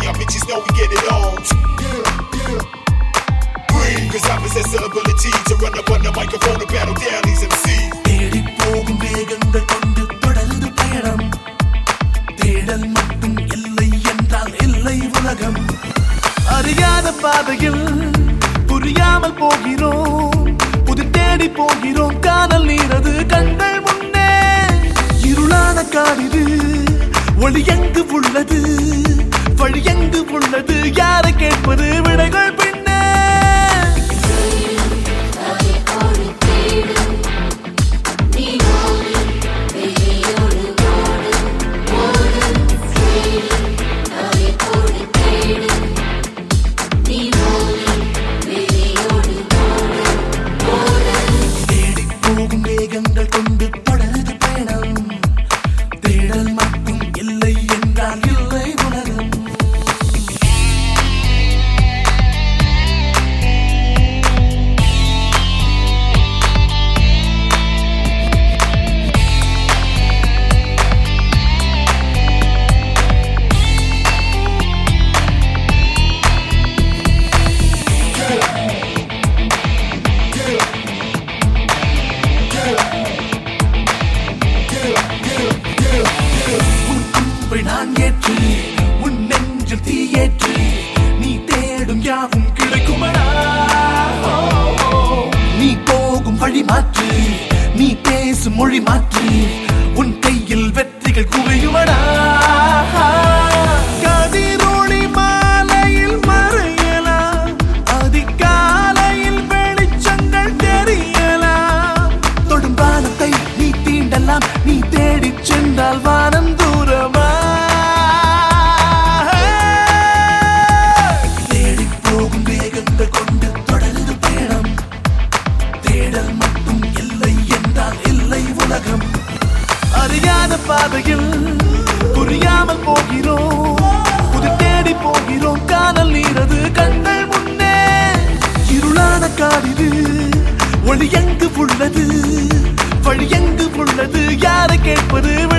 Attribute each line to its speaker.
Speaker 1: Y'all bitches know we get it on. Yeah, yeah. Breathe, cause I possess the ability to run up on the microphone and battle down these MCs.
Speaker 2: தேடி போகும் வேகங்கள் கொண்டு தொடருது பயணம் தேடல் மட்டும் இல்லை என்றால் இல்லை உலகம் அறியாத பாதையில் புரியாமல் போகிறோம் புது தேடி போகிறோம் காணல் நீரது கண்கள் முன்னே இருளான காடிது ஒளி எங்கு உள்ளது வழி எங்கு உள்ளது யாரை கேட்பது விடைகள் பின்னே தேடி போகும் வேகங்கள் கொண்டு தொடருது பயணம் தேடல் மட்டும் இல்லை என்றால் இல்லை உலகம் உன் அன்பை நான் ஏற்றி உன் நெஞ்சில் தீயேற்றி நீ தேடும் யாவும் கிடைக்குமடா ஓ, ஓ. நீ போகும் வழி மாற்றி நீ பேசும் மொழி மாற்றி உன் கையில் வெற்றிகள் குவியுமடா கதிரொளி மாலையில் மறையலாம் அதிகாலையில் வெளிச்சங்கள் தெரியலாம் தொடும் வானத்தை நீ தீண்டலாம் நீ தேடிச் சென்றால் வானம் தூரமா தேடிப் போகும் வேகங்கள் கொண்டு தொடருது பயணம் தேடல் மட்டும் இல்லை என்றால் இல்லை உலகம் அறியாத பாதையில் புரியாமல் போகிறோம் புது தேடி போகிறோம் காணல் நீரது கண்கள் முன்னே இருளான காடிது ஒளி எங்கு உள்ளது வழி எங்கு உள்ளது யாரை கேட்பது